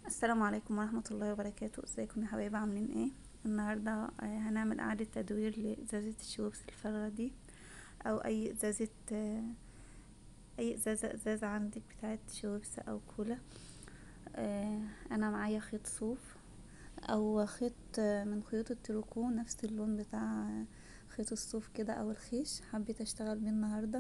السلام عليكم ورحمة الله وبركاته ازيكم يا حبايبي عاملين ايه النهاردة آه، هنعمل اعادة تدوير لازازة الشوبس الفارغة دي او اي ازازة آه، اي ازازة ازازة عندك بتاعت شوبس او كولا آه، انا معايا خيط صوف او خيط آه، من خيوط التروكو نفس اللون بتاع آه، خيط الصوف كده او الخيش حبيت اشتغل بيه النهارده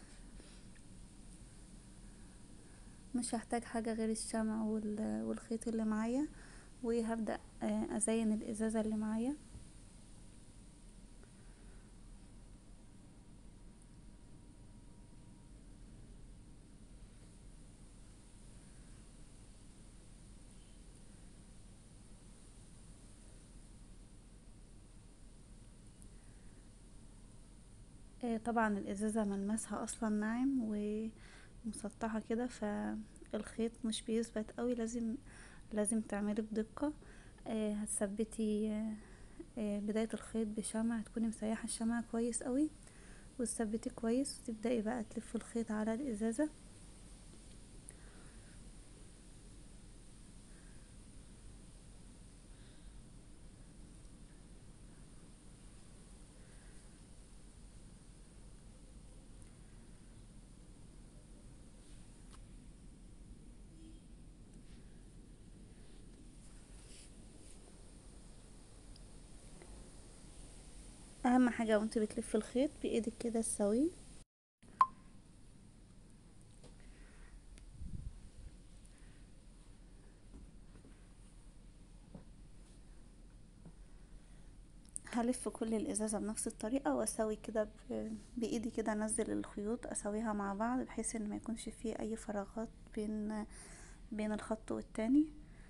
مش هحتاج حاجة غير الشمع وال- والخيط اللي معايا وهبدأ آه، ازين الازازة اللي معايا آه، طبعا الازازة ملمسها اصلا ناعم ومسطحة كده فالخيط مش بيثبت قوي لازم لازم تعملي بدقة آه، هتثبتي آه، آه، بداية الخيط بشمع تكوني مسيحة الشمع كويس قوي وتثبتيه كويس وتبدأي بقى تلفي الخيط على الازازة اهم حاجة وانت بتلفي الخيط بايدك كده تسويه هلف كل الازازة بنفس الطريقة واسوي كده ب- بايدي كده انزل الخيوط اسويها مع بعض بحيث ان ما يكونش فيه اي فراغات بين بين الخط والتاني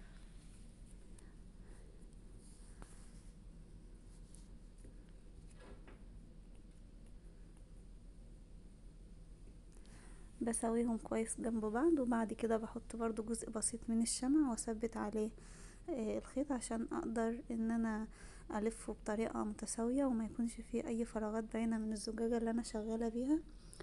بسويهم كويس جنب بعض وبعد كده بحط برضو جزء بسيط من الشمع واثبت عليه آه، الخيط عشان اقدر ان انا الفه بطريقة متساوية وما يكونش فيه اي فراغات باينة من الزجاجة اللي انا شغالة بيها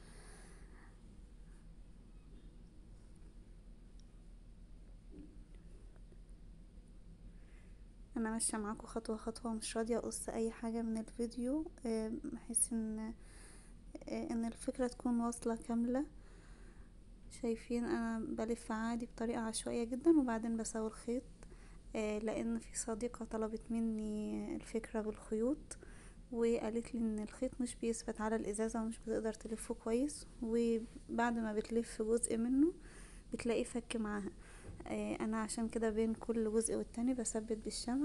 انا ماشية معاكم خطوة خطوة مش راضية اقص اي حاجة من الفيديو آه، بحيث ان آه، ان الفكرة تكون واصلة كاملة شايفين انا بلف عادي بطريقة عشوائية جدا وبعدين بسوي الخيط آه، لان في صديقة طلبت مني الفكرة بالخيوط وقالت لي ان الخيط مش بيثبت على الازازة ومش بتقدر تلفه كويس وبعد ما بتلف جزء منه بتلاقيه فك معاها آه، انا عشان كده بين كل جزء والتاني بثبت بالشمع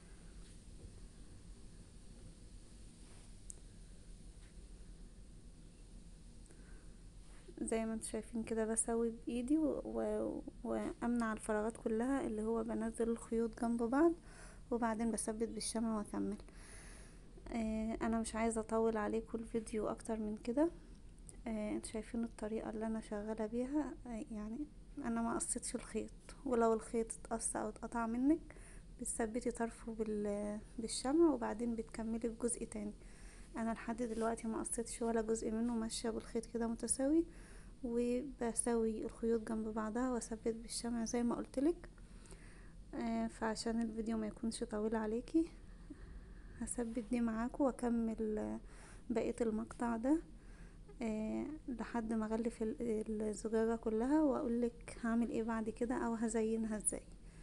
زي ما انتم شايفين كده بسوي بايدي و... و... وامنع الفراغات كلها اللي هو بنزل الخيوط جنب بعض وبعدين بثبت بالشمع واكمل آه انا مش عايزه اطول عليكم الفيديو اكتر من كده آه انتوا شايفين الطريقه اللي انا شغاله بيها آه يعني انا ما قصيتش الخيط ولو الخيط اتقص او اتقطع منك بتثبتي طرفه بال... بالشمع وبعدين بتكملي بجزء تاني انا لحد دلوقتي ما قصيتش ولا جزء منه ماشيه بالخيط كده متساوي وبسوي الخيوط جنب بعضها واثبت بالشمع زي ما قلتلك آه فعشان الفيديو ما يكونش طويل عليكي هثبت دي معاكم واكمل آه، بقية المقطع ده آه لحد ما اغلف ال- الزجاجة كلها واقولك هعمل ايه بعد كده او هزينها ازاي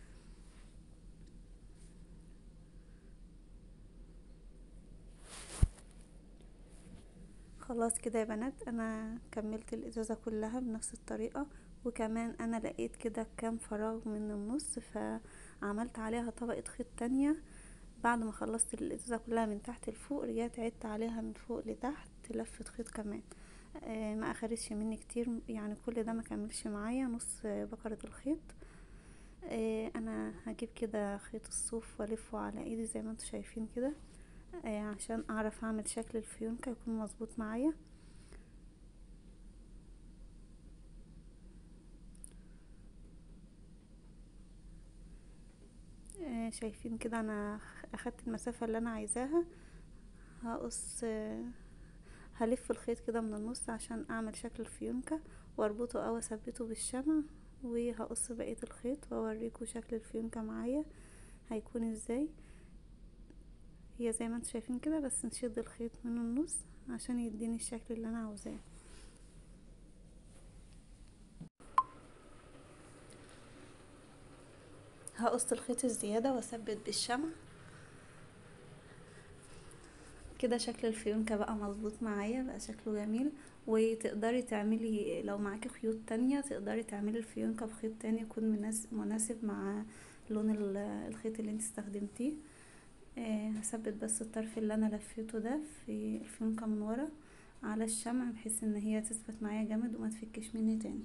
خلاص كده يا بنات انا كملت الازازة كلها بنفس الطريقة وكمان انا لقيت كده كام فراغ من النص فعملت عليها طبقة خيط تانية بعد ما خلصت الازازة كلها من تحت لفوق رجعت عدت عليها من فوق لتحت لفة خيط كمان آه ما اخدتش مني كتير يعني كل ده ما كملش معايا نص آه، بكرة الخيط آه انا هجيب كده خيط الصوف والفه على ايدي زي ما انتوا شايفين كده آه عشان اعرف اعمل شكل الفيونكة يكون مظبوط معايا آه شايفين كده انا اخدت المسافة اللي انا عايزاها هقص آه هلف الخيط كده من النص عشان اعمل شكل الفيونكة واربطه او اثبته بالشمع وهقص بقية الخيط واوريكم شكل الفيونكة معايا هيكون ازاي هي زي ما انتم شايفين كده بس نشد الخيط من النص عشان يديني الشكل اللي انا عاوزاه هقص الخيط الزيادة واثبت بالشمع كده شكل الفيونكة بقى مظبوط معايا بقى شكله جميل وتقدري تعملي لو معاكي خيوط تانية تقدري تعملي الفيونكة بخيط تاني يكون مناسب مع لون الخيط اللي انت استخدمتيه آه هثبت بس الطرف اللي انا لفيته ده في الفيونكة من ورا على الشمع بحيث ان هي تثبت معايا جامد وما تفكش مني تاني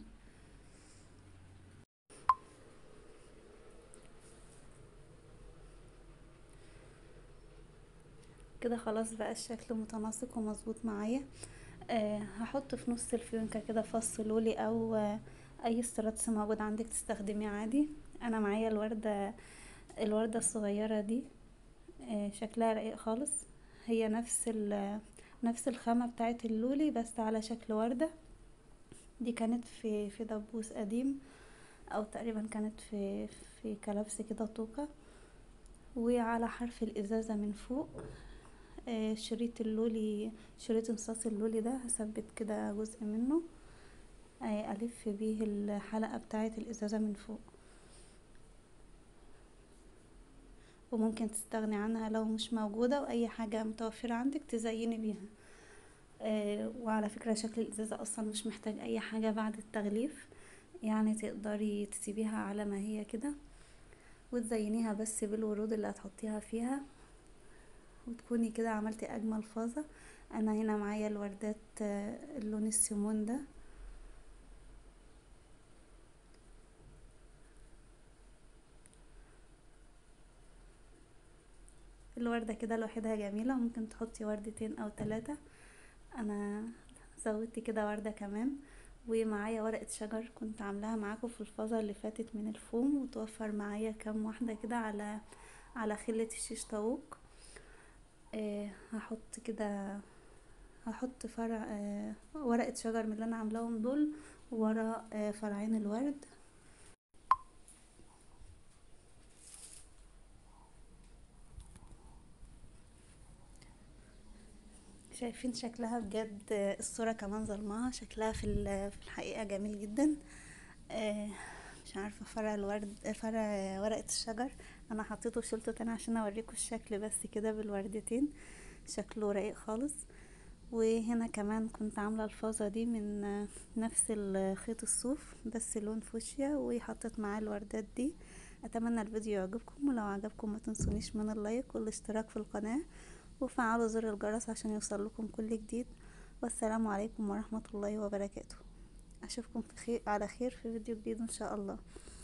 كده خلاص بقى الشكل متناسق ومظبوط معايا أه هحط في نص الفيونكة كده فص لولي او أه اي استراتس موجود عندك تستخدميه عادي انا معايا الوردة الوردة الصغيرة دي أه شكلها رقيق خالص هي نفس نفس الخامة بتاعت اللولي بس على شكل وردة دي كانت في في دبوس قديم او تقريبا كانت في في كلبس كده طوكة وعلى حرف الازازة من فوق آه شريط اللولي شريط امصاص اللولي ده هثبت كده جزء منه آه الف بيه الحلقة بتاعة الازازة من فوق وممكن تستغني عنها لو مش موجودة واي حاجة متوفرة عندك تزيني بيها آه وعلى فكرة شكل الازازة اصلا مش محتاج اي حاجة بعد التغليف يعني تقدري تسيبيها على ما هي كده وتزينيها بس بالورود اللي هتحطيها فيها وتكوني كده عملتي اجمل فازة انا هنا معايا الوردات اللون السيمون ده الوردة كده لوحدها جميلة ممكن تحطي وردتين او تلاتة انا زودت كده وردة كمان ومعايا ورقة شجر كنت عاملاها معاكم في الفازة اللي فاتت من الفوم وتوفر معايا كام واحدة كده على على خلة الشيش طاووق آه هحط كده هحط فرع آه ورقة شجر من اللي انا عاملاهم دول ورا آه فرعين الورد شايفين شكلها بجد الصورة كمان ظلمها شكلها في في الحقيقة جميل جدا مش عارفة فرع الورد فرع ورقة الشجر انا حطيته وشلته تاني عشان اوريكم الشكل بس كده بالوردتين شكله رقيق خالص وهنا كمان كنت عاملة الفازة دي من نفس الخيط الصوف بس لون فوشيا وحطيت معاه الوردات دي اتمنى الفيديو يعجبكم ولو عجبكم ما تنسونيش من اللايك والاشتراك في القناة وفعلوا زر الجرس عشان يوصل لكم كل جديد والسلام عليكم ورحمة الله وبركاته اشوفكم في خير على خير في فيديو جديد ان شاء الله